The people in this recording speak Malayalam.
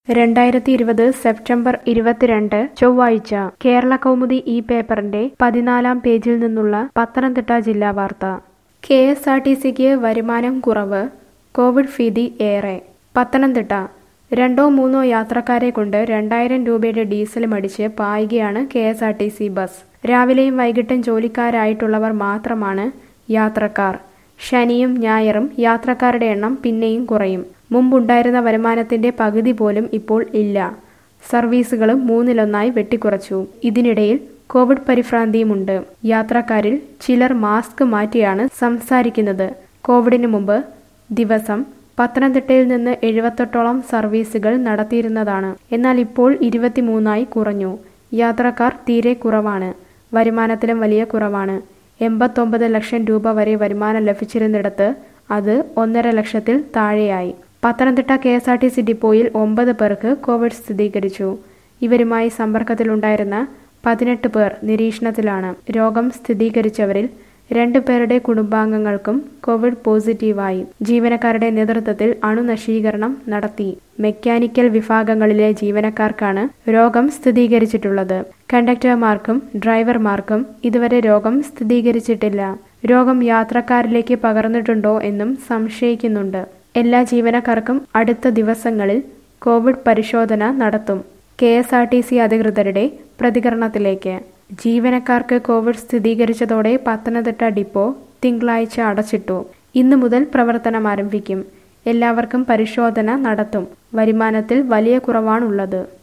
രണ്ടായിരത്തി ഇരുപത് സെപ്റ്റംബർ ഇരുപത്തിരണ്ട് ചൊവ്വാഴ്ച കേരള കൗമുദി ഈ പേപ്പറിന്റെ പതിനാലാം പേജിൽ നിന്നുള്ള പത്തനംതിട്ട ജില്ലാ വാർത്ത കെ എസ് ആർ ടി സിക്ക് വരുമാനം കുറവ് കോവിഡ് ഭീതി ഏറെ പത്തനംതിട്ട രണ്ടോ മൂന്നോ യാത്രക്കാരെ കൊണ്ട് രണ്ടായിരം രൂപയുടെ ഡീസൽ മടിച്ച് പായുകയാണ് K S R T C bus രാവിലെയും വൈകിട്ടും ജോലിക്കാരായിട്ടുള്ളവർ മാത്രമാണ് യാത്രക്കാർ ശനിയും ഞായറും യാത്രക്കാരുടെ എണ്ണം പിന്നെയും കുറയും മുമ്പുണ്ടായിരുന്ന വരുമാനത്തിന്റെ പകുതി പോലും ഇപ്പോൾ ഇല്ല സർവീസുകളും മൂന്നിലൊന്നായി വെട്ടിക്കുറച്ചു ഇതിനിടയിൽ കോവിഡ് പരിഭ്രാന്തിയുമുണ്ട് യാത്രക്കാരിൽ ചിലർ മാസ്ക് മാറ്റിയാണ് സംസാരിക്കുന്നത് കോവിഡിന് മുമ്പ് ദിവസം പത്തനംതിട്ടയിൽ നിന്ന് എഴുപത്തെട്ടോളം സർവീസുകൾ നടത്തിയിരുന്നതാണ് എന്നാൽ ഇപ്പോൾ ഇരുപത്തിമൂന്നായി കുറഞ്ഞു യാത്രക്കാർ തീരെ കുറവാണ് വരുമാനത്തിലും വലിയ കുറവാണ് എൺപത്തൊമ്പത് ലക്ഷം രൂപ വരെ വരുമാനം ലഭിച്ചിരുന്നിടത്ത് അത് ഒന്നര ലക്ഷത്തിൽ താഴെയായി Pathanamthitta K S R T C ഡിപ്പോയിൽ ഒമ്പത് പേർക്ക് കോവിഡ് സ്ഥിരീകരിച്ചു ഇവരുമായി സമ്പർക്കത്തിലുണ്ടായിരുന്ന പതിനെട്ട് പേർ നിരീക്ഷണത്തിലാണ് രോഗം സ്ഥിരീകരിച്ചവരിൽ രണ്ടു പേരുടെ കുടുംബാംഗങ്ങൾക്കും കോവിഡ് പോസിറ്റീവായി ജീവനക്കാരുടെ നേതൃത്വത്തിൽ അണുനശീകരണം നടത്തി മെക്കാനിക്കൽ വിഭാഗങ്ങളിലെ ജീവനക്കാർക്കാണ് രോഗം സ്ഥിരീകരിച്ചിട്ടുള്ളത് കണ്ടക്ടർമാർക്കും ഡ്രൈവർമാർക്കും ഇതുവരെ രോഗം സ്ഥിരീകരിച്ചിട്ടില്ല രോഗം യാത്രക്കാരിലേക്ക് പകർന്നിട്ടുണ്ടോ എന്നും സംശയിക്കുന്നുണ്ട് എല്ലാ ജീവനക്കാർക്കും അടുത്ത ദിവസങ്ങളിൽ കോവിഡ് പരിശോധന നടത്തും K S R T C അധികൃതരുടെ പ്രതികരണത്തിലേക്ക് ജീവനക്കാർക്ക് കോവിഡ് സ്ഥിരീകരിച്ചതോടെ പത്തനംതിട്ട ഡിപ്പോ തിങ്കളാഴ്ച അടച്ചിട്ടു ഇന്നു മുതൽ പ്രവർത്തനം ആരംഭിക്കും എല്ലാവർക്കും പരിശോധന നടത്തും വരുമാനത്തിൽ വലിയ കുറവാണുള്ളത്